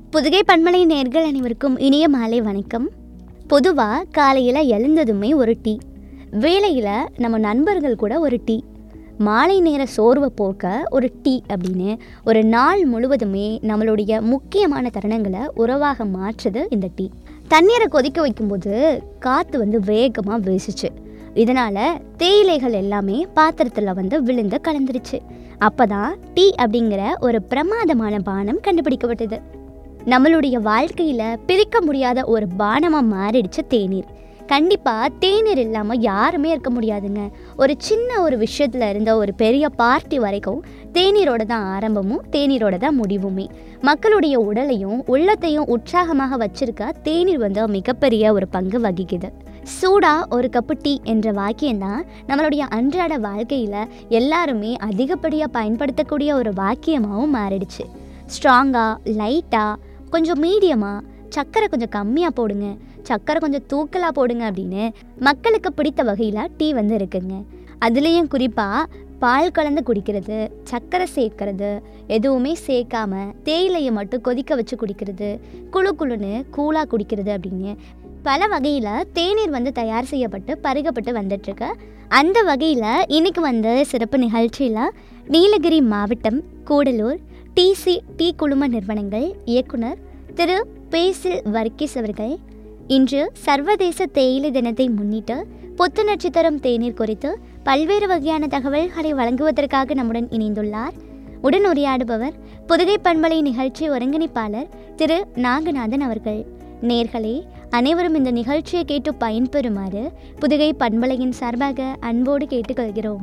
புதுகை பண்பலை நேர்கள் அனைவருக்கும் இனிய மாலை வணக்கம் பொதுவாக காலையில் எழுந்ததுமே ஒரு டீ வேலையில் நம்ம நண்பர்கள் கூட ஒரு டீ மாலை நேர சோர்வை போக்க ஒரு டீ அப்படின்னு ஒரு நாள் முழுவதுமே நம்மளுடைய முக்கியமான தருணங்களை உறவாக மாற்றுது இந்த டீ தண்ணீரை கொதிக்க வைக்கும்போது காற்று வந்து வேகமாக வீசுச்சு இதனால் தேயிலைகள் எல்லாமே பாத்திரத்தில் வந்து விழுந்து கலந்துருச்சு அப்போ தான் டீ அப்படிங்கிற ஒரு பிரமாதமான பானம் கண்டுபிடிக்கப்பட்டது நம்மளுடைய வாழ்க்கையில் பிரிக்க முடியாத ஒரு பானமாக மாறிடுச்சு தேநீர் கண்டிப்பாக தேநீர் இல்லாமல் யாருமே இருக்க முடியாதுங்க ஒரு சின்ன ஒரு விஷயத்துல இருந்த ஒரு பெரிய பார்ட்டி வரைக்கும் தேநீரோட தான் ஆரம்பமும் தேநீரோட தான் முடிவுமே மக்களுடைய உடலையும் உள்ளத்தையும் உற்சாகமாக வச்சிருக்க தேநீர் வந்து மிகப்பெரிய ஒரு பங்கு வகிக்குது சூடா ஒரு கப்பு டீ என்ற வாக்கியம்தான் நம்மளுடைய அன்றாட வாழ்க்கையில் எல்லாருமே அதிகப்படியாக பயன்படுத்தக்கூடிய ஒரு வாக்கியமாகவும் மாறிடுச்சு ஸ்ட்ராங்காக லைட்டாக கொஞ்சம் மீடியமாக சக்கரை கொஞ்சம் கம்மியாக போடுங்க சக்கரை கொஞ்சம் தூக்கலாக போடுங்க அப்படின்னு மக்களுக்கு பிடித்த வகையில் டீ வந்து இருக்குங்க அதுலேயும் குறிப்பாக பால் கலந்து குடிக்கிறது சக்கரை சேர்க்கறது எதுவுமே சேர்க்காம தேயிலையை மட்டும் கொதிக்க வச்சு குடிக்கிறது குழு குழுன்னு கூலாக குடிக்கிறது அப்படின்னு பல வகையில் தேநீர் வந்து தயார் செய்யப்பட்டு பருகப்பட்டு வந்துட்டுருக்கு அந்த வகையில் இன்னைக்கு வந்த சிறப்பு நிகழ்ச்சியில் நீலகிரி மாவட்டம் கூடலூர் டிசி டி குழும நிறுவனங்கள் இயக்குனர் திரு பேசில் வர்க்கீஸ் அவர்கள் இன்று சர்வதேச தேயிலை தினத்தை முன்னிட்டு புத்துணர்ச்சி தரும் தேநீர் குறித்து பல்வேறு வகையான தகவல்களை வழங்குவதற்காக நம்முடன் இணைந்துள்ளார் உடன் உரையாடுபவர் புதுகை பண்பலை நிகழ்ச்சி ஒருங்கிணைப்பாளர் திரு நாகநாதன் அவர்கள் நேர்களே அனைவரும் இந்த நிகழ்ச்சியை கேட்டு பயன்பெறுமாறு புதுகை பண்பலையின் சார்பாக அன்போடு கேட்டுக்கொள்கிறோம்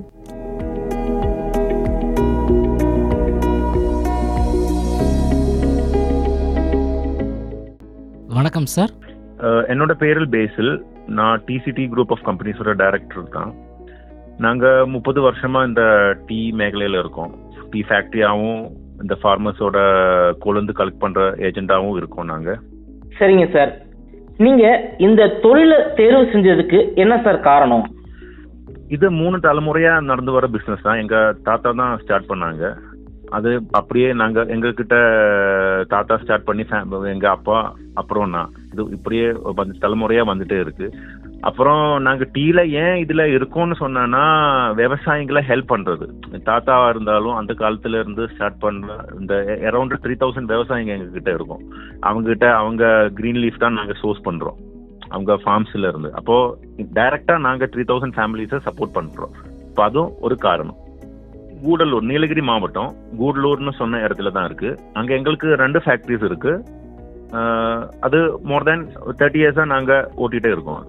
வணக்கம் சார் அஹ் என்னோட பேரில் பேசில் நான் டிசிடி குரூப் ஆஃப் கம்பெனிஸோட டைரக்டர் தான் நாங்கள் முப்பது வருஷமா இந்த டீ மேഖലயில் இருக்கோம் டீ ஃபேக்ட்ரியாகவும் இந்த ஃபார்மர்ஸோட கொழுந்து கலெக்ட் பண்ணுற ஏஜெண்டாகவும் இருக்கோம் நாங்கள் சரிங்க சார் நீங்க இந்த தொழிலை தேர்வு செஞ்சதுக்கு என்ன சார் காரணம் இது மூணு தலைமுறையா நடந்து வர பிஸ்னஸ் தான் எங்க தாத்தா தான் ஸ்டார்ட் பண்ணாங்க அது அப்படியே நாங்க எங்க கிட்ட தாத்தா ஸ்டார்ட் பண்ணி fam- எங்க அப்பா அப்புறம் நான் இது இப்படியே வந்து தலைமுறையா வந்துட்டே இருக்கு அப்புறம் நாங்க டீல ஏன் இதுல இருக்கோம்னு சொன்னா விவசாயிகளை ஹெல்ப் பண்றது தாத்தாவா இருந்தாலும் அந்த காலத்துல இருந்து ஸ்டார்ட் பண்ற இந்த அரௌண்ட் த்ரீ தௌசண்ட் விவசாயிங்க எங்க கிட்ட இருக்கும் அவங்க கிட்ட அவங்க கிரீன் லீஃப் தான் நாங்க சோர்ஸ் பண்றோம் அவங்க ஃபார்ம்ஸ்ல இருந்து அப்போ டைரக்டா நாங்க த்ரீ தௌசண்ட் ஃபேமிலிஸை சப்போர்ட் பண்றோம் இப்போ அதுவும் ஒரு காரணம் கூடலூர் நீலகிரி மாவட்டம் கூடலூர்னு சொன்ன இடத்துல தான் இருக்கு அங்க எங்களுக்கு ரெண்டு ஃபேக்டரிஸ் இருக்கு அஹ், அது மோர் தேன் தேர்ட்டி இயர்ஸா நாங்க ஓட்டிட்டே இருக்கோம்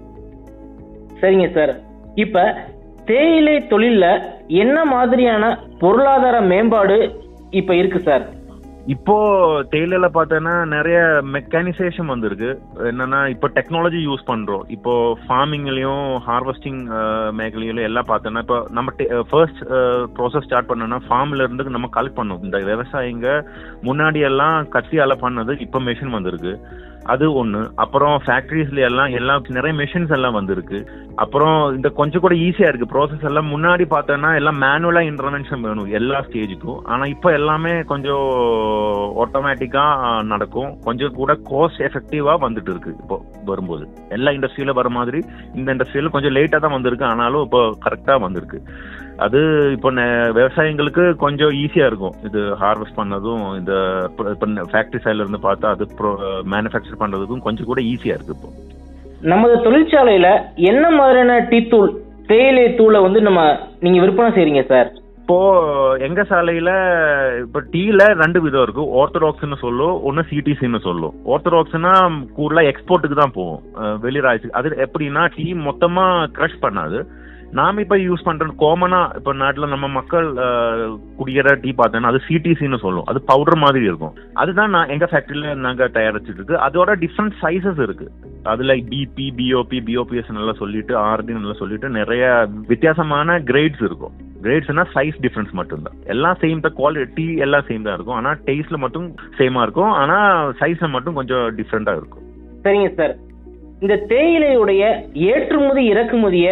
சரிங்க சார் இப்ப தேயிலை தொழில்ல என்ன மாதிரியான பொருளாதார மேம்பாடு இப்ப இருக்கு சார் இப்போ தேயிலைல பார்த்தோன்னா நிறைய மெக்கானிசேஷன் வந்திருக்கு என்னன்னா இப்போ டெக்னாலஜி யூஸ் பண்றோம் இப்போ ஃபார்மிங்லயும் ஹார்வெஸ்டிங் மேഖലயிலும் எல்லாம் பார்த்தோன்னா இப்போ நம்ம ஃபர்ஸ்ட் ப்ராசஸ் ஸ்டார்ட் பண்ணோம்னா ஃபார்ம்ல இருந்து நம்ம கலெக்ட் பண்ணோம் இந்த விவசாயிங்க முன்னாடி எல்லாம் கத்தியால பண்ணது இப்போ மிஷின் வந்திருக்கு அது ஒன்று அப்புறம் ஃபேக்ட்ரிஸ்ல எல்லாம் எல்லாம் நிறைய மிஷின்ஸ் எல்லாம் வந்திருக்கு அப்புறம் இந்த கொஞ்சம் கூட ஈஸியா இருக்கு ப்ராசஸ் எல்லாம் முன்னாடி பார்த்தோன்னா எல்லாம் மேனுவலா இன்டர்வென்ஷன் வேணும் எல்லா ஸ்டேஜுக்கும் ஆனா இப்போ எல்லாமே கொஞ்சம் ஆட்டோமேட்டிக்கா நடக்கும் கொஞ்சம் கூட காஸ்ட் எஃபெக்டிவா வந்துட்டு இருக்கு இப்போ வரும்போது எல்லா இண்டஸ்ட்ரியில வர மாதிரி இந்த இண்டஸ்ட்ரியில கொஞ்சம் லேட்டா தான் வந்திருக்கு ஆனாலும் இப்போ கரெக்டா வந்திருக்கு அது இப்போ நெ- விவசாயிங்களுக்கு கொஞ்சம் ஈஸியா இருக்கும் இது ஹார்வெஸ்ட் பண்ணதும் இந்த இப்போ ஃபேக்டரி சைட்ல இருந்து பார்த்தா அது மேனுஃபேக்சர் பண்றதுக்கும் கொஞ்சம் கூட ஈஸியா இருக்கு இப்போ நமது தொழிற்சாலையில என்ன மாதிரியான டீ தூள் தேயிலை தூளை வந்து நம்ம நீங்க விற்பனை செய்றீங்க சார் இப்போ எங்க சாலையில இப்போ டீல ரெண்டு விதம் இருக்கு ஆர்த்தடாக்ஸ்னு சொல்லும் ஒன்னு சிடிசின்னு சொல்லும் ஆர்த்தடாக்ஸ்னா கூடுதலா எக்ஸ்போர்ட்டுக்கு தான் போகும் அஹ் வெளிராஜ்யத்துக்கு அது எப்படின்னா டீ மொத்தமா க்ரஷ் பண்ணாது நாம இப்ப யூஸ் பண்ற காமனா இப்ப நாட்டுல நம்ம மக்கள் அஹ், குடிக்கிற டீ பார்த்தோன்னா அது சிடிசின்னு சொல்லும் அது பவுடர் மாதிரி இருக்கும் அதுதான் நான் எங்க ஃபேக்டரியில நாங்க தயாரிச்சிட்டு இருக்கு அதோட டிஃப்ரெண்ட் சைசஸ் இருக்கு அதுல பிபி பிஓபி பிஓபிஎஸ் நல்லா சொல்லிட்டு ஆர்டி நல்லா சொல்லிட்டு நிறைய வித்தியாசமான கிரேட்ஸ் இருக்கும் கிரேட்ஸ்னா சைஸ் டிஃபரன்ஸ் மட்டும்தான் எல்லாம் சேம் தான் குவாலிட்டி எல்லாம் சேம் தான் இருக்கும் ஆனா டேஸ்ட்ல மட்டும் சேமா இருக்கும் ஆனா சைஸ்ல மட்டும் கொஞ்சம் டிஃப்ரெண்டா இருக்கும் சரிங்க சார் இந்த தேயிலையுடைய ஏற்றுமதி இறக்குமதியை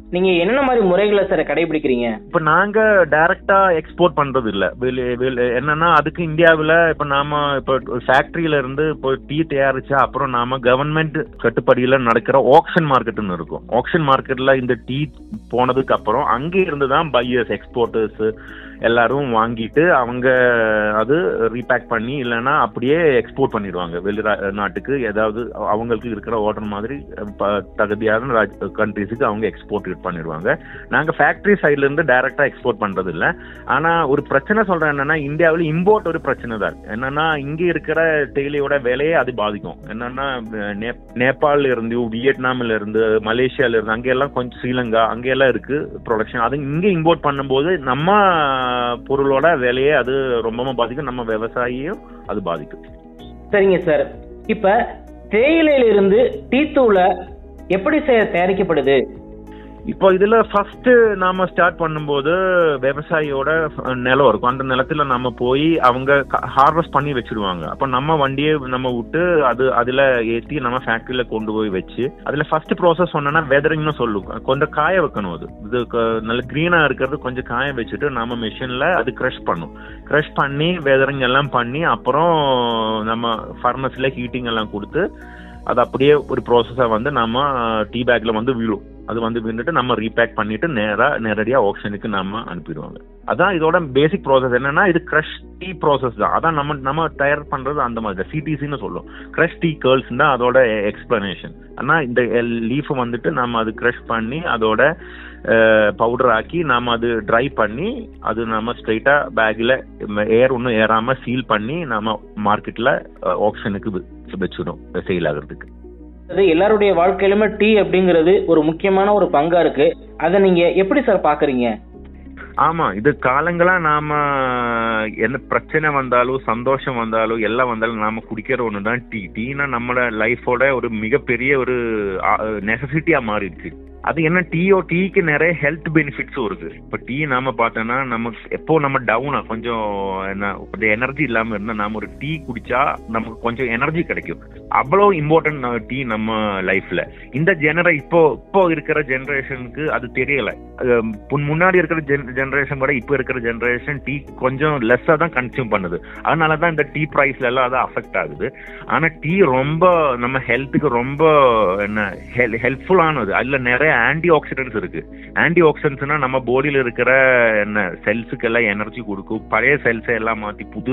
நீங்க என்னென்ன மாதிரி முறைகளை சார் கடைபிடிக்கிறீங்க இப்ப நாங்க டைரக்டா எக்ஸ்போர்ட் பண்றது இல்ல வெளி- வெளி- என்னன்னா அதுக்கு இந்தியாவுல இப்ப நாம இப்ப ஃபேக்டரியில இருந்து இப்போ டீ தயாரிச்சா அப்புறம் நாம கவர்மெண்ட் கட்டுப்படியில நடக்கிற ஆக்ஷன் மார்க்கெட்னு இருக்கும் ஆக்ஷன் மார்க்கெட்ல இந்த டீ போனதுக்கு அப்புறம் அங்கே இருந்து தான் பையர்ஸ் எக்ஸ்போர்ட்டர்ஸ் எல்லாரும் வாங்கிட்டு அவங்க அது ரீபேக் பண்ணி இல்லைன்னா அப்படியே எக்ஸ்போர்ட் பண்ணிடுவாங்க வெளி ரா- நாட்டுக்கு ஏதாவது அவங்களுக்கு இருக்கிற ஆர்டர் மாதிரி ப- தகுதியான கண்ட்ரிஸுக்கு அவங்க எக்ஸ்போர்ட் பண்ணிடுவாங்க நாங்க ஃபேக்டரி சைட்ல இருந்து டைரக்டா எக்ஸ்போர்ட் பண்றது இல்ல ஆனா ஒரு பிரச்சனை சொல்றேன் என்னன்னா இந்தியாவில் இம்போர்ட் ஒரு பிரச்சனை தான் என்னன்னா இங்க இருக்கிற தேயிலையோட விலையே அது பாதிக்கும் என்னன்னா நே- நேபாள்ல இருந்து வியட்நாம்ல இருந்து மலேசியால இருந்து அங்க எல்லாம் கொஞ்சம் ஸ்ரீலங்கா அங்க எல்லாம் இருக்கு ப்ரொடக்ஷன் அது இங்க இம்போர்ட் பண்ணும்போது நம்ம பொருளோட விலையே அது ரொம்பவும் பாதிக்கும் நம்ம விவசாயியும் அது பாதிக்கும் சரிங்க சார் இப்ப தேயிலையில இருந்து டீ தூளை எப்படி சார் தயாரிக்கப்படுது இப்போ இதுல ஃபர்ஸ்ட் நாம ஸ்டார்ட் பண்ணும்போது விவசாயியோட நிலம் இருக்கும் அந்த நிலத்துல நம்ம போய் அவங்க ஹார்வெஸ்ட் பண்ணி வச்சிருவாங்க அப்ப நம்ம வண்டியை நம்ம விட்டு அது அதுல ஏத்தி நம்ம ஃபேக்டரியில கொண்டு போய் வச்சு அதுல ஃபர்ஸ்ட் ப்ராசஸ் சொன்னா வெதரிங்னு சொல்லும் கொஞ்சம் காய வைக்கணும் அது இது க- நல்ல கிரீனா இருக்கிறது கொஞ்சம் காய வச்சுட்டு நம்ம மிஷின்ல அது க்ரஷ் பண்ணும் க்ரஷ் பண்ணி வெதரிங் எல்லாம் பண்ணி அப்புறம் நம்ம ஃபர்னஸ்ல ஹீட்டிங் எல்லாம் கொடுத்து அது அப்படியே ஒரு ப்ராசஸா வந்து நம்ம டீ பேக்ல வந்து விழும் அது வந்து விழுந்துட்டு நம்ம ரீபேக் பண்ணிட்டு நேரா நேரடியா ஆப்ஷனுக்கு நம்ம அனுப்பிடுவாங்க அதான் இதோட பேசிக் ப்ராசஸ் என்னன்னா இது க்ரஷ் டீ ப்ராசஸ் தான் அதான் நம்ம நம்ம தயார் பண்றது அந்த மாதிரி தான் சிடிசின்னு சொல்லும் க்ரஷ் டீ கேர்ள்ஸ் தான் அதோட எக்ஸ்பிளனேஷன் ஆனா இந்த லீஃப் வந்துட்டு நம்ம அது க்ரஷ் பண்ணி அதோட பவுடர் ஆக்கி நாம அது ட்ரை பண்ணி அது நம்ம ஸ்ட்ரைட்டா பேக்ல ஏர் ஒன்றும் ஏறாம சீல் பண்ணி நம்ம மார்க்கெட்ல ஆப்ஷனுக்கு வச்சிடும் சேல் ஆகுறதுக்கு அது எல்லாருடைய வாழ்க்கையிலுமே டீ அப்படிங்கிறது ஒரு முக்கியமான ஒரு பங்கா இருக்கு அதை நீங்க எப்படி சார் பாக்குறீங்க ஆமா இது காலங்களா நாம என்ன பிரச்சனை வந்தாலும் சந்தோஷம் வந்தாலும் எல்லாம் வந்தாலும் நாம குடிக்கிற ஒண்ணுதான் டீ டீனா நம்மளோட லைஃபோட ஒரு மிகப்பெரிய ஒரு நெசசிட்டியா மாறிடுச்சு அது என்ன டீயோ டீக்கு நிறைய ஹெல்த் பெனிஃபிட்ஸும் இருக்கு இப்ப டீ நாம பார்த்தோம்னா நமக்கு எப்போ நம்ம டவுனா கொஞ்சம் என்ன கொஞ்சம் எனர்ஜி இல்லாம இருந்தா நாம ஒரு டீ குடிச்சா நமக்கு கொஞ்சம் எனர்ஜி கிடைக்கும் அவ்வளோ இம்பார்ட்டன்ட் டீ நம்ம லைஃப்ல இந்த ஜெனரே இப்போ இப்போ இருக்கிற ஜெனரேஷனுக்கு அது தெரியல அஹ் முன்- முன்னாடி இருக்கிற ஜெனரேஷன் கூட இப்போ இருக்கிற ஜெனரேஷன் டீ கொஞ்சம் லெஸ்ஸா தான் கன்சியூம் பண்ணுது அதனால தான் இந்த டீ ப்ரைஸ்ல எல்லாம் அது அஃபெக்ட் ஆகுது ஆனா டீ ரொம்ப நம்ம ஹெல்த்துக்கு ரொம்ப என்ன ஹெல்ப்ஃபுல்லானது அதுல நிறைய ஆன்டி ஆக்சிடென்ட்ஸ் இருக்கு ஆன்டி ஆக்சிடென்ட்ஸ்னா நம்ம பாடியில இருக்கிற என்ன செல்ஸுக்கு எல்லாம் எனர்ஜி கொடுக்கும் பழைய செல்ஸை எல்லாம் மாத்தி புது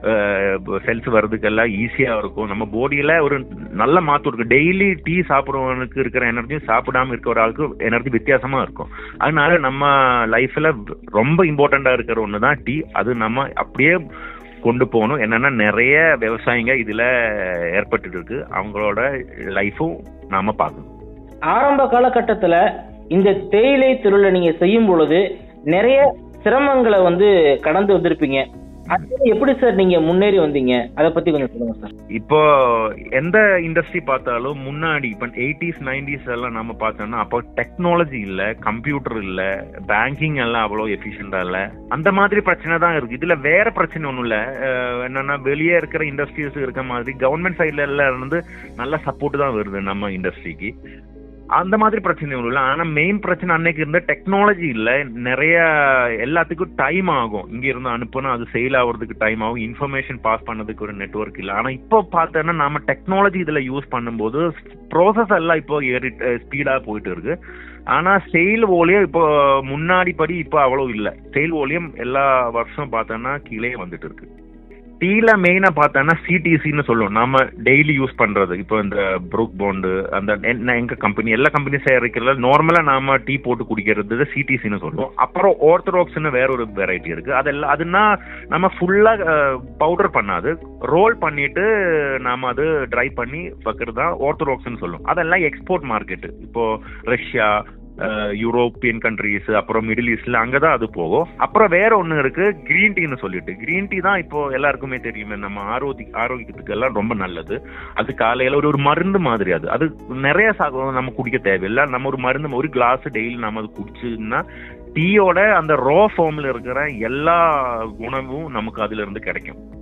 செல்ஸ் வர்றதுக்கெல்லாம் ஈஸியா இருக்கும் நம்ம பாடியில ஒரு நல்ல மாற்றம் இருக்கு டெய்லி டீ சாப்பிடுறவனுக்கு இருக்கிற எனர்ஜியும் சாப்பிடாம இருக்கிற ஒரு ஆளுக்கு எனர்ஜி வித்தியாசமா இருக்கும் அதனால நம்ம லைஃப்ல ரொம்ப இம்பார்ட்டண்டா இருக்கிற ஒன்று தான் டீ அது நம்ம அப்படியே கொண்டு போகணும் என்னன்னா நிறைய விவசாயிங்க இதுல ஏற்பட்டு இருக்கு அவங்களோட லைஃபும் நாம பார்க்கணும் ஆரம்ப காலகட்டத்துல இந்த தேயிலை தொழிலை நீங்க செய்யும் பொழுது நிறைய சிரமங்களை வந்து கடந்து வந்திருப்பீங்க அது எப்படி சார் நீங்க முன்னேறி வந்தீங்க அதை பத்தி கொஞ்சம் சொல்லுங்க சார் இப்போ எந்த இண்டஸ்ட்ரி பார்த்தாலும் முன்னாடி இப்போ எயிட்டிஸ் நைன்டிஸ் எல்லாம் நம்ம பார்த்தோம்னா அப்போ டெக்னாலஜி இல்ல கம்ப்யூட்டர் இல்ல பேங்கிங் எல்லாம் அவ்வளோ எஃபிஷியண்டா இல்ல அந்த மாதிரி பிரச்சனை தான் இருக்கு இதுல வேற பிரச்சனை ஒன்றும் இல்ல அஹ் என்னன்னா வெளியே இருக்கிற இண்டஸ்ட்ரீஸ் இருக்க மாதிரி கவர்மெண்ட் சைட்ல எல்லாம் இருந்து நல்ல சப்போர்ட் தான் வருது நம்ம இண்டஸ்ட்ரிக்கு அந்த மாதிரி பிரச்சனை ஒன்றும் இல்லை ஆனா மெயின் பிரச்சனை அன்னைக்கு இருந்த டெக்னாலஜி இல்ல நிறைய எல்லாத்துக்கும் டைம் ஆகும் இங்க இருந்து அனுப்புனா அது சேல் ஆகுறதுக்கு டைம் ஆகும் இன்ஃபர்மேஷன் பாஸ் பண்ணதுக்கு ஒரு நெட்வொர்க் இல்ல ஆனா இப்போ பார்த்தோன்னா நம்ம டெக்னாலஜி இதுல யூஸ் பண்ணும்போது ப்ராசஸ் எல்லாம் இப்போ ஏறி ஸ்பீடா போயிட்டு இருக்கு ஆனா சேல் ஓலியம் இப்போ முன்னாடி படி இப்போ அவ்வளவு இல்ல சேல் ஓலியம் எல்லா வருஷம் பார்த்தோன்னா கீழே வந்துட்டு இருக்கு டீல மெயினா பார்த்தோன்னா சிடிசின்னு சொல்லுவோம் நாம டெய்லி யூஸ் பண்றது இப்போ இந்த ப்ரூக் பாண்டு அந்த என்ன எங்க கம்பெனி எல்லா கம்பெனி செய்யறதுல நார்மலா நாம டீ போட்டு குடிக்கிறது சிடிசின்னு சொல்லுவோம் அப்புறம் ஆர்த்தடாக்ஸ்னு வேற ஒரு வெரைட்டி இருக்கு அதெல்லாம் அதுனா நம்ம ஃபுல்லா பவுடர் பண்ணாது ரோல் பண்ணிட்டு நாம அது ட்ரை பண்ணி வைக்கிறது தான் ஆர்த்தடாக்ஸ்னு சொல்லுவோம் அதெல்லாம் எக்ஸ்போர்ட் மார்க்கெட் இப்போ ரஷ்யா யூரோப்பியன் கண்ட்ரீஸ் அப்புறம் மிடில் ஈஸ்ட்ல அங்கதான் அது போகும் அப்புறம் வேற ஒண்ணு இருக்கு கிரீன் டீன்னு சொல்லிட்டு கிரீன் டீ தான் இப்போ எல்லாருக்குமே தெரியுமே நம்ம ஆரோக்கிய ஆரோக்கியத்துக்கு எல்லாம் ரொம்ப நல்லது அது காலையில ஒரு ஒரு மருந்து மாதிரி அது அது நிறைய சாக நம்ம குடிக்க தேவையில்லை நம்ம ஒரு மருந்து ஒரு கிளாஸ் டெய்லி நம்ம அது குடிச்சுன்னா டீயோட அந்த ரோ ஃபார்ம்ல இருக்கிற எல்லா குணமும் நமக்கு அதுல இருந்து கிடைக்கும்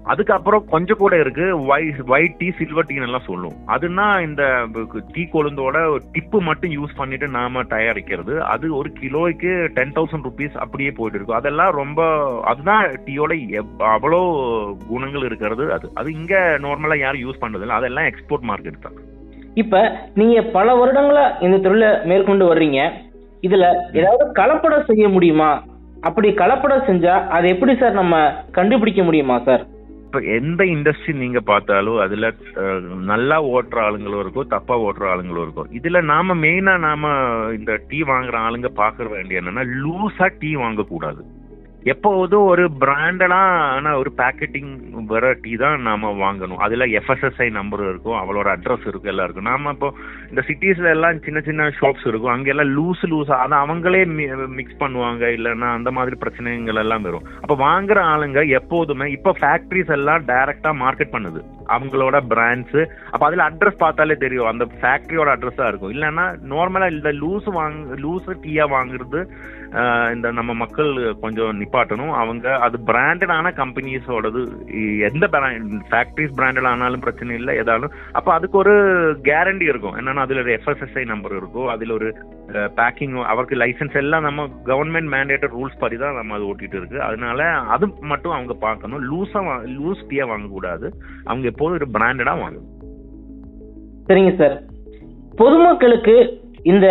அதுக்கப்புறம் கொஞ்சம் கூட இருக்கு white white tea silver tea எல்லாம் சொல்லும் அதுனா இந்த டீ கொழுந்தோட டிப்பு மட்டும் யூஸ் பண்ணிட்டு நாம தயாரிக்கிறது அது ஒரு கிலோய்க்கு டென் தௌசண்ட் ருபீஸ் அப்படியே போயிட்டு இருக்கும் அதெல்லாம் ரொம்ப அதுதான் டீயோட எவ்- அவ்வளோ குணங்கள் இருக்கிறது அது அது இங்க நார்மலா யாரும் யூஸ் பண்றது இல்ல அதெல்லாம் எக்ஸ்போர்ட் மார்க்கெட் தான் இப்ப நீங்க பல வருடங்களா இந்த தொழிலை மேற்கொண்டு வர்றீங்க இதுல ஏதாவது கலப்படம் செய்ய முடியுமா அப்படி கலப்படம் செஞ்சா அதை எப்படி சார் நம்ம கண்டுபிடிக்க முடியுமா சார் இப்ப எந்த இண்டஸ்ட்ரி நீங்க பார்த்தாலும் அதுல அஹ், நல்லா ஓட்டுற ஆளுங்களும் இருக்கும் தப்பா ஓட்டுற ஆளுங்களும் இருக்கும் இதுல நாம மெயினா நாம இந்த டீ வாங்குற ஆளுங்க பாக்குற வேண்டிய என்னன்னா லூசா டீ வாங்க கூடாது எப்போதும் ஒரு பிராண்டடா ஆனா ஒரு பேக்கெட்டிங் வர டீ தான் நாம வாங்கணும் அதுல எஃப்எஸ்எஸ்ஐ நம்பர் இருக்கும் அவளோட அட்ரஸ் இருக்கும் எல்லாம் இருக்கும் நாம இப்போ இந்த சிட்டிஸ்ல எல்லாம் சின்ன சின்ன ஷாப்ஸ் இருக்கும் அங்க எல்லாம் லூஸ் லூஸா அதை அவங்களே மிக்ஸ் பண்ணுவாங்க இல்லைன்னா அந்த மாதிரி பிரச்சனைகள் எல்லாம் வரும் அப்ப வாங்குற ஆளுங்க எப்போதுமே இப்ப ஃபேக்டரிஸ் எல்லாம் டைரக்டா மார்க்கெட் பண்ணுது அவங்களோட பிராண்ட்ஸ் அப்ப அதுல அட்ரஸ் பார்த்தாலே தெரியும் அந்த ஃபேக்டரியோட அட்ரஸ் தான் இருக்கும் இல்லைன்னா நார்மலா இந்த லூஸ் வாங்க லூஸ் டீயா வாங்குறது ஆஹ் இந்த நம்ம மக்கள் கொஞ்சம் நிப்பாட்டணும் அவங்க அது பிராண்டடான கம்பெனிஸோடது எந்த ஃபேக்டரிஸ் பிராண்டட் ஆனாலும் பிரச்சனை இல்லை ஏதாலும் அப்ப அதுக்கு ஒரு கேரண்டி இருக்கும் என்னன்னா அதுல ஒரு எஃப்எஸ்எஸ்ஐ நம்பர் இருக்கும் அதுல ஒரு பேக்கிங் அவருக்கு லைசன்ஸ் எல்லாம் நம்ம கவர்மெண்ட் மேண்டேட்டட் ரூல்ஸ் படி தான் நம்ம அது ஓட்டிட்டு இருக்கு அதனால அது மட்டும் அவங்க பார்க்கணும் லூஸா லூஸ் டீயா வாங்கக்கூடாது அவங்க எப்போதும் ஒரு பிராண்டடா வாங்கணும் சரிங்க சார் பொதுமக்களுக்கு இந்த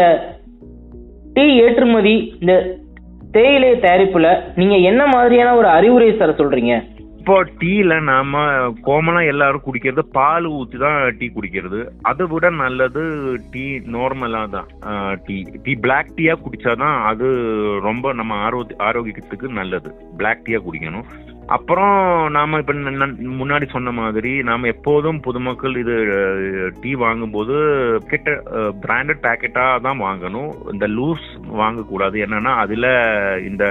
டீ ஏற்றுமதி இந்த தேயிலை தயாரிப்புல நீங்க என்ன மாதிரியான ஒரு அறிவுரை சார் சொல்றீங்க இப்போ டீல நாம காமனா எல்லாரும் குடிக்கிறது பால் ஊத்தி தான் டீ குடிக்கிறது அதை விட நல்லது டீ நார்மலா தான் ஆஹ் டீ டீ பிளாக் டீயா குடிச்சாதான் அது ரொம்ப நம்ம ஆரோக்கிய ஆரோக்கியத்துக்கு நல்லது பிளாக் டீயா குடிக்கணும் அப்புறம் நாம இப்ப ந- ந- முன்னாடி சொன்ன மாதிரி நாம எப்போதும் பொதுமக்கள் இது டீ வாங்கும்போது கிட்ட பிராண்டட் பேக்கெட்டா தான் வாங்கணும் இந்த லூஸ் வாங்கக்கூடாது என்னன்னா அதுல இந்த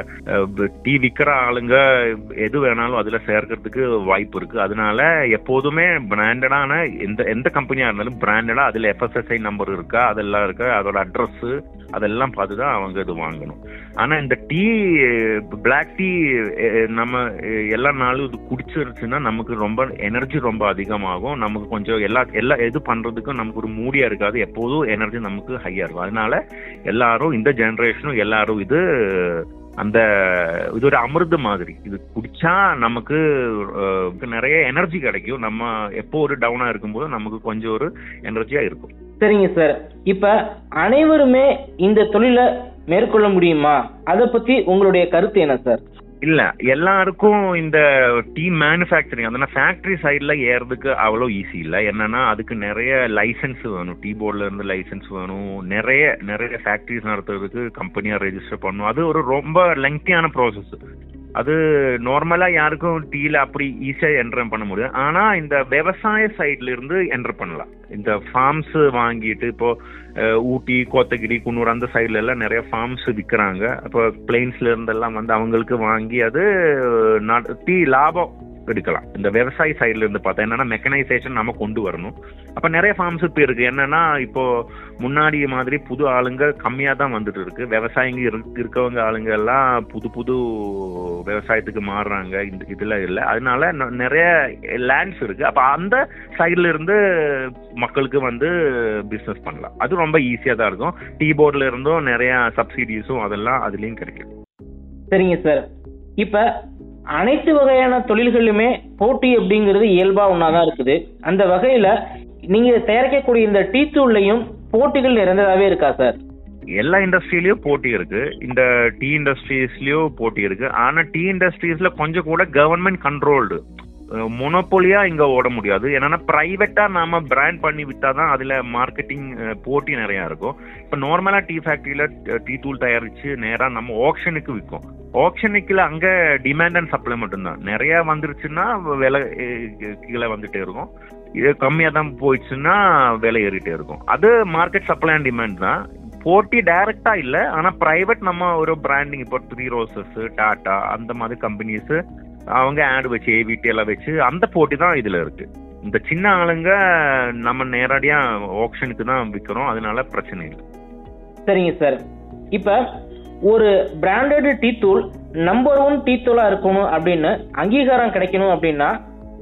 டீ விற்கிற ஆளுங்க எது வேணாலும் அதுல சேர்க்கறதுக்கு வாய்ப்பு இருக்கு அதனால எப்போதுமே பிராண்டடான எந்த எந்த கம்பெனியா இருந்தாலும் பிராண்டடா அதுல எஃப்எஸ்எஸ்ஐ நம்பர் இருக்கா அதெல்லாம் இருக்கா அதோட அட்ரஸ் அதெல்லாம் பார்த்து தான் அவங்க இது வாங்கணும் ஆனா இந்த டீ பிளாக் டீ நம்ம அஹ், எல்லா நாளும் இது குடிச்சிருச்சுன்னா நமக்கு ரொம்ப எனர்ஜி ரொம்ப அதிகமாகும் நமக்கு கொஞ்சம் எல்லா எல்லா இது பண்றதுக்கும் நமக்கு ஒரு மூடியா இருக்காது எப்போதும் எனர்ஜி நமக்கு ஹையா இருக்கும் அதனால எல்லாரும் இந்த ஜெனரேஷனும் எல்லாரும் இது அந்த இது ஒரு அமிர்த மாதிரி இது குடிச்சா நமக்கு அஹ், நிறைய எனர்ஜி கிடைக்கும் நம்ம எப்போ ஒரு டவுனா இருக்கும்போது நமக்கு கொஞ்சம் ஒரு எனர்ஜியா இருக்கும் சரிங்க சார் இப்ப அனைவருமே இந்த தொழிலை மேற்கொள்ள முடியுமா அதை பத்தி உங்களுடைய கருத்து என்ன சார் இல்ல எல்லாருக்கும் இந்த டீ மேனுஃபேக்சரிங் அதனால ஃபேக்டரி சைடுல ஏறதுக்கு அவ்வளோ ஈஸி இல்ல என்னன்னா அதுக்கு நிறைய லைசன்ஸ் வேணும் டீ போர்ட்ல இருந்து லைசன்ஸ் வேணும் நிறைய நிறைய ஃபேக்டரிஸ் நடத்துறதுக்கு கம்பெனியா ரெஜிஸ்டர் பண்ணணும் அது ஒரு ரொம்ப லெங்க்தியான ப்ராசஸ் அது நார்மலா யாருக்கும் டீல அப்படி ஈஸியா என்டர் பண்ண முடியும் ஆனா இந்த விவசாய சைட்ல இருந்து என்டர் பண்ணலாம் இந்த ஃபார்ம்ஸ் வாங்கிட்டு இப்போ அஹ், ஊட்டி கோத்தகிரி குன்னூர் அந்த சைடுல எல்லாம் நிறைய ஃபார்ம்ஸ் விற்கிறாங்க அப்போ பிளெயின்ஸ்ல இருந்தெல்லாம் வந்து அவங்களுக்கு வாங்கி அது நட- டீ லாபம் எடுக்கலாம் இந்த விவசாய சைடுல இருந்து பார்த்தா என்னன்னா மெக்கனைசேஷன் நம்ம கொண்டு வரணும் அப்ப நிறைய ஃபார்ம்ஸ் இப்போ இருக்கு என்னன்னா இப்போ முன்னாடி மாதிரி புது ஆளுங்க கம்மியா தான் வந்துட்டு இருக்கு விவசாயிங்க இருக்- இருக்கவங்க ஆளுங்க எல்லாம் புது புது விவசாயத்துக்கு மாறுறாங்க இந்த இதுல இல்ல அதனால ந- நிறைய லேண்ட்ஸ் இருக்கு அப்ப அந்த சைடுல இருந்து மக்களுக்கு வந்து பிசினஸ் பண்ணலாம் அது ரொம்ப ஈஸியா தான் இருக்கும் டீ போர்ட்ல இருந்தும் நிறைய சப்சிடிஸும் அதெல்லாம் அதுலயும் கிடைக்கும் சரிங்க சார் இப்ப அனைத்து வகையான தொழில்களிலுமே போட்டி அப்படிங்கிறது இயல்பா ஒன்னாதான் இருக்குது அந்த வகையில நீங்க தயாரிக்கக்கூடிய இந்த டீ தூள்லையும் போட்டிகள் நிறைந்ததாவே இருக்கா சார் எல்லா இண்டஸ்ட்ரியிலயும் போட்டி இருக்கு இந்த டீ இண்டஸ்ட்ரீஸ்லயும் போட்டி இருக்கு ஆனா டீ இண்டஸ்ட்ரீஸ்ல கொஞ்சம் கூட கவர்மெண்ட் கண்ட்ரோல்டு மொனோபோலியா இங்க ஓட முடியாது என்னன்னா பிரைவேட்டா நாம பிராண்ட் பண்ணி விட்டாதான் அதுல மார்க்கெட்டிங் போட்டி நிறைய இருக்கும் இப்ப நார்மலா டீ ஃபேக்டரியில டீ தூள் தயாரிச்சு நேரா நம்ம ஆக்ஷனுக்கு விற்கும் ஆக்ஷனுக்குல அங்க டிமாண்ட் அண்ட் சப்ளை மட்டும்தான் நிறைய வந்துருச்சுன்னா விலை அஹ், கீழே வந்துட்டே இருக்கும் இது கம்மியா தான் போயிடுச்சுன்னா விலை ஏறிட்டே இருக்கும் அது மார்க்கெட் சப்ளை அண்ட் டிமாண்ட் தான் போட்டி டைரக்டா இல்ல ஆனா பிரைவேட் நம்ம ஒரு பிராண்டிங் இப்போ த்ரீ ரோசஸ் டாடா அந்த மாதிரி கம்பெனிஸ் அவங்க ஆட் வச்சு ஏவிடி எல்லாம் வச்சு அந்த போட்டி தான் இதுல இருக்கு இந்த சின்ன ஆளுங்க நம்ம நேரடியா ஆப்ஷனுக்கு தான் விற்கிறோம் அதனால பிரச்சனை இல்லை சரிங்க சார் இப்ப ஒரு பிராண்டட் டீ தூள் நம்பர் ஒன் டீ தூளா இருக்கணும் அப்படின்னு அங்கீகாரம் கிடைக்கணும் அப்படின்னா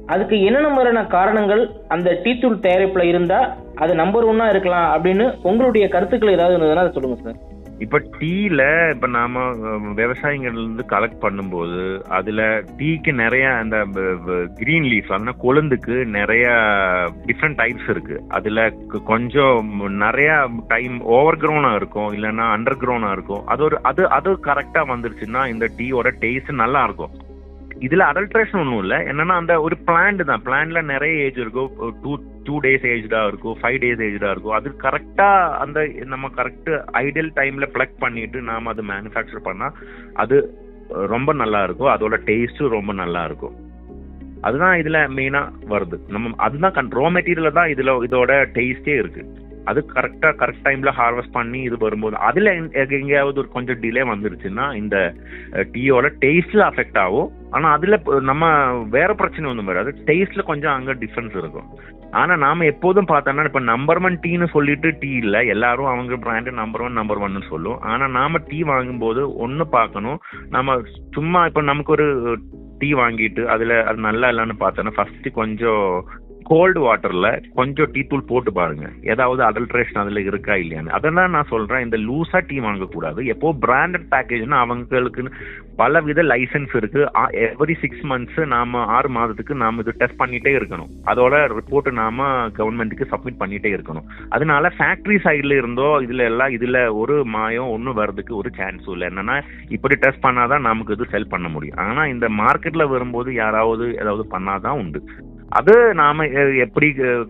அதுக்கு என்னென்ன மாதிரியான காரணங்கள் அந்த டீ தூள் தயாரிப்புல இருந்தா அது நம்பர் ஒன்னா இருக்கலாம் அப்படின்னு உங்களுடைய கருத்துக்கள் ஏதாவது இருந்ததுன்னா அதை சொல்லுங்க சார் இப்ப டீல இப்ப நாம அஹ், விவசாயிங்கள்ல இருந்து கலெக்ட் பண்ணும்போது அதுல டீக்கு நிறைய அந்த கிரீன் லீஃப் அந்த கொழுந்துக்கு நிறைய டிஃப்ரெண்ட் டைப்ஸ் இருக்கு அதுல கொ- கொஞ்சம் நிறைய டைம் ஓவர் கிரௌனா இருக்கும் இல்லைன்னா அண்டர் கிரௌனா இருக்கும் அது ஒரு அது அது கரெக்டா வந்துருச்சுன்னா இந்த டீயோட டேஸ்ட் நல்லா இருக்கும் இதுல அடல்ட்ரேஷன் ஒன்றும் இல்லை என்னன்னா அந்த ஒரு பிளான்ட் தான் பிளான்ட்ல நிறைய ஏஜ் இருக்கும் டூ டூ டேஸ் ஏஜ்டா இருக்கும் ஃபைவ் டேஸ் ஏஜ்டா இருக்கும் அது கரெக்டா அந்த நம்ம கரெக்ட் ஐடியல் டைம்ல பிளக் பண்ணிட்டு நாம அது மேனுஃபேக்சர் பண்ணா அது ரொம்ப நல்லா இருக்கும் அதோட டேஸ்ட்டும் ரொம்ப நல்லா இருக்கும் அதுதான் இதுல மெயினா வருது நம்ம அதுதான் ரா மெட்டீரியல் தான் இதுல இதோட டேஸ்டே இருக்கு அது கரெக்டா கரெக்ட் டைம்ல ஹார்வெஸ்ட் பண்ணி இது வரும்போது அதுல எங்க- எங்கேயாவது ஒரு கொஞ்சம் டிலே வந்துருச்சுன்னா இந்த டீயோட டேஸ்ட்ல அஃபெக்ட் ஆகும் ஆனா அதுல ப- நம்ம வேற பிரச்சனை ஒன்றும் வராது டேஸ்ட்ல கொஞ்சம் அங்க டிஃபரன்ஸ் இருக்கும் ஆனா நாம எப்போதும் பார்த்தோம்னா இப்ப நம்பர் ஒன் டீன்னு சொல்லிட்டு டீ இல்ல எல்லாரும் அவங்க பிராண்ட் நம்பர் ஒன் நம்பர் ஒன்னு சொல்லும் ஆனா நாம டீ வாங்கும்போது ஒண்ணு பார்க்கணும் நம்ம சும்மா இப்ப நமக்கு ஒரு டீ வாங்கிட்டு அதுல அது நல்லா இல்லைன்னு பார்த்தோன்னா ஃபர்ஸ்ட் கொஞ்சம் கோல்டு வாட்டர்ல கொஞ்சம் டீ தூள் போட்டு பாருங்க ஏதாவது அடல்ட்ரேஷன் அதுல இருக்கா இல்லையான்னு அதெல்லாம் நான் சொல்றேன் இந்த லூசா டீ வாங்கக்கூடாது எப்போ பிராண்டட் பேக்கேஜ்னா அவங்களுக்குன்னு பல வித லைசன்ஸ் இருக்கு எவ்ரி சிக்ஸ் மந்த்ஸ் நாம ஆறு மாதத்துக்கு நாம இது டெஸ்ட் பண்ணிட்டே இருக்கணும் அதோட ரிப்போர்ட் நாம கவர்மெண்ட்டுக்கு சப்மிட் பண்ணிட்டே இருக்கணும் அதனால ஃபேக்டரி சைடுல இருந்தோ இதுல எல்லாம் இதுல ஒரு மாயம் ஒன்றும் வர்றதுக்கு ஒரு சான்ஸும் இல்லை என்னன்னா இப்படி டெஸ்ட் பண்ணாதான் நமக்கு இது செல் பண்ண முடியும் ஆனா இந்த மார்க்கெட்ல வரும்போது யாராவது ஏதாவது பண்ணாதான் உண்டு அது நாம எ- எப்படி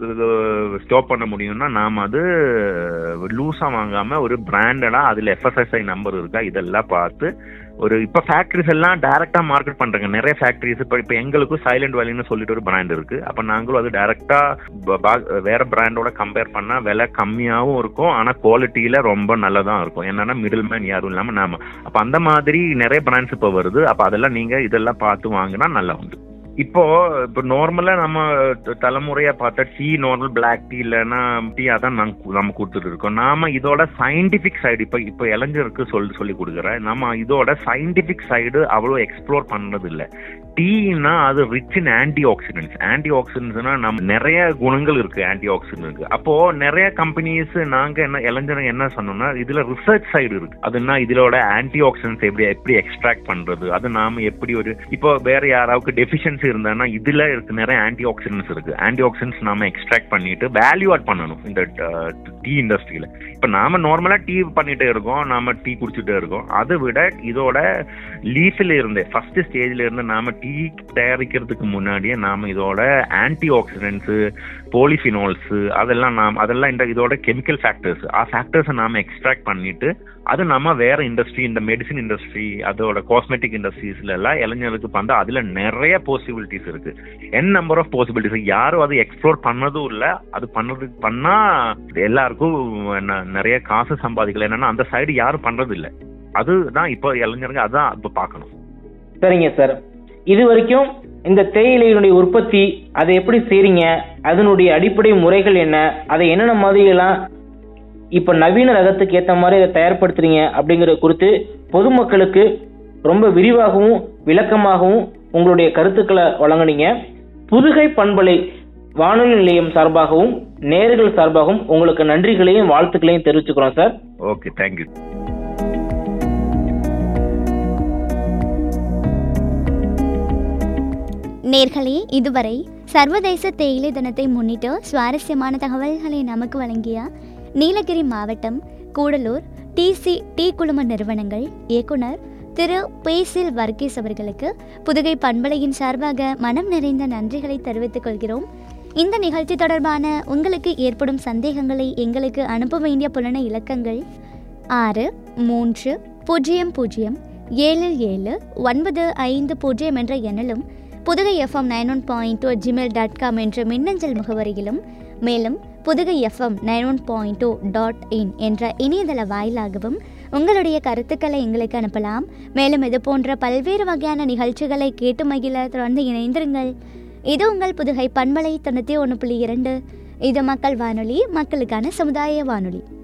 ஸ்டாப் பண்ண முடியும்னா நாம அது லூஸா வாங்காம ஒரு பிராண்டடா அதுல எஃப்எஸ்எஸ்ஐ நம்பர் இருக்கா இதெல்லாம் பார்த்து ஒரு இப்ப ஃபேக்டரிஸ் எல்லாம் டைரக்டா மார்க்கெட் பண்றாங்க நிறைய ஃபேக்டரிஸ் இப்ப இப்ப எங்களுக்கும் சைலண்ட் வேலின்னு சொல்லிட்டு ஒரு பிராண்ட் இருக்கு அப்ப நாங்களும் அது டைரக்டா வேற பிராண்டோட கம்பேர் பண்ணா விலை கம்மியாவும் இருக்கும் ஆனா குவாலிட்டியில ரொம்ப நல்லதா இருக்கும் என்னன்னா மிடில் மேன் யாரும் இல்லாம நாம அப்ப அந்த மாதிரி நிறைய பிராண்ட்ஸ் இப்ப வருது அப்ப அதெல்லாம் நீங்க இதெல்லாம் பார்த்து வாங்கினா நல்லா உண்டு இப்போ இப்போ நார்மலா நம்ம த- தலைமுறையா பார்த்தா டீ நார்மல் பிளாக் டீ இல்லைன்னா டீ அதான் நாங்க நம்ம கொடுத்துட்டு இருக்கோம் நாம இதோட சயின்டிபிக் சைடு இப்போ இப்போ இளைஞருக்கு சொல்லி சொல்லி கொடுக்குறேன் நம்ம இதோட சயின்டிபிக் சைடு அவ்வளோ எக்ஸ்ப்ளோர் பண்றது இல்ல டீனா அது ரிச் இன் ஆன்டி ஆக்சிடென்ட்ஸ் ஆன்டி ஆக்சிடென்ட்ஸ்னா நம்ம நிறைய குணங்கள் இருக்கு ஆன்டி ஆக்சிடென்ட் அப்போ நிறைய கம்பெனிஸ் நாங்க என்ன இளைஞர்கள் என்ன சொன்னோம்னா இதுல ரிசர்ச் சைடு இருக்கு அதுனா இதோட ஆன்டி ஆக்சிடென்ட்ஸ் எப்படி எப்படி எக்ஸ்ட்ராக்ட் பண்றது அது நாம எப்படி ஒரு இப்போ வேற யாராவுக்கு டெஃபிஷியன்சி இருந்தான்னா இதுல இருக்கு நிறைய ஆன்டி ஆக்சிடென்ட்ஸ் இருக்கு ஆன்டி ஆக்சிடென்ட்ஸ் நாம எக்ஸ்ட்ராக்ட் பண்ணிட்டு வேல்யூ ஆட் பண்ணணும் இந்த டீ இண்டஸ்ட்ரியில இப்ப நாம நார்மலா டீ பண்ணிட்டே இருக்கோம் நாம டீ குடிச்சிட்டே இருக்கோம் அதை விட இதோட லீஃப்ல இருந்தே ஃபர்ஸ்ட் ஸ்டேஜ்ல இருந்து நாம டீ தயாரிக்கிறதுக்கு முன்னாடியே நாம இதோட ஆன்டி ஆக்சிடென்ட்ஸ் போலிஃபினால்ஸ் அதெல்லாம் நாம் அதெல்லாம் இந்த இதோட கெமிக்கல் ஃபேக்டர்ஸ் ஆ ஃபேக்டர்ஸை நாம எக்ஸ்ட்ராக்ட் பண்ணிட்டு அது நம்ம வேற இண்டஸ்ட்ரி இந்த மெடிசின் இண்டஸ்ட்ரி அதோட காஸ்மெட்டிக் இண்டஸ்ட்ரீஸ்ல எல்லாம் இளைஞர்களுக்கு பார்த்தா அதுல நிறைய பாசிபிலிட்டிஸ் இருக்கு என் நம்பர் ஆஃப் பாசிபிலிட்டிஸ் யாரும் அதை எக்ஸ்ப்ளோர் பண்ணதும் இல்ல அது பண்ணது பண்ணா எல்லாருக்கும் ந- நிறைய காசு சம்பாதிக்கல என்னன்னா அந்த சைடு யாரும் பண்றது இல்ல அதுதான் இப்போ இளைஞருங்க அதான் இப்ப பார்க்கணும் சரிங்க சார் இது வரைக்கும் இந்த தேயிலையினுடைய உற்பத்தி அதை எப்படி செய்றீங்க அதனுடைய அடிப்படை முறைகள் என்ன அதை என்னென்ன மாதிரியெல்லாம் இப்ப நவீன ரகத்துக்கு ஏத்த மாதிரி அதை தயார்படுத்துறீங்க அப்படிங்கறது குறித்து பொதுமக்களுக்கு ரொம்ப விரிவாகவும் விளக்கமாகவும் உங்களுடைய கருத்துக்களை வழங்குனீங்க புதுகை பண்பலை வானொலி நிலையம் சார்பாகவும் நேர்கள் சார்பாகவும் உங்களுக்கு நன்றிகளையும் வாழ்த்துக்களையும் தெரிவிச்சுக்கிறோம் சார் ஓகே தேங்க்யூ நேர்களே இதுவரை சர்வதேச தேயிலை தினத்தை முன்னிட்டு சுவாரஸ்யமான தகவல்களை நமக்கு வழங்கிய நீலகிரி மாவட்டம் கூடலூர் டிசி டி குழும நிறுவனங்கள் இயக்குனர் திரு பேசில் வர்கீஸ் அவர்களுக்கு புதுகை பண்பலையின் சார்பாக மனம் நிறைந்த நன்றிகளை தெரிவித்துக் கொள்கிறோம் இந்த நிகழ்ச்சி தொடர்பான உங்களுக்கு ஏற்படும் சந்தேகங்களை எங்களுக்கு அனுப்ப வேண்டிய புலன இலக்கங்கள் ஆறு மூன்று பூஜ்ஜியம் பூஜ்ஜியம் ஏழு ஏழு ஒன்பது ஐந்து பூஜ்ஜியம் என்ற எண்ணிலும் Pudugai FM nine one point two Gmail dot com என்ற மின்னஞ்சல் முகவரியிலும் மேலும் Pudugai FM nine one point two dot in என்ற இணையதள வாயிலாகவும் உங்களுடைய கருத்துக்களை எங்களுக்கு அனுப்பலாம் மேலும் இது போன்ற பல்வேறு வகையான நிகழ்ச்சிகளை கேட்டு மகிழ தொடர்ந்து இணைந்திருங்கள் இது உங்கள் புதுகை பண்பலை தொண்ணூற்றி ஒன்று புள்ளி இரண்டு இது மக்கள் வானொலி மக்களுக்கான சமுதாய வானொலி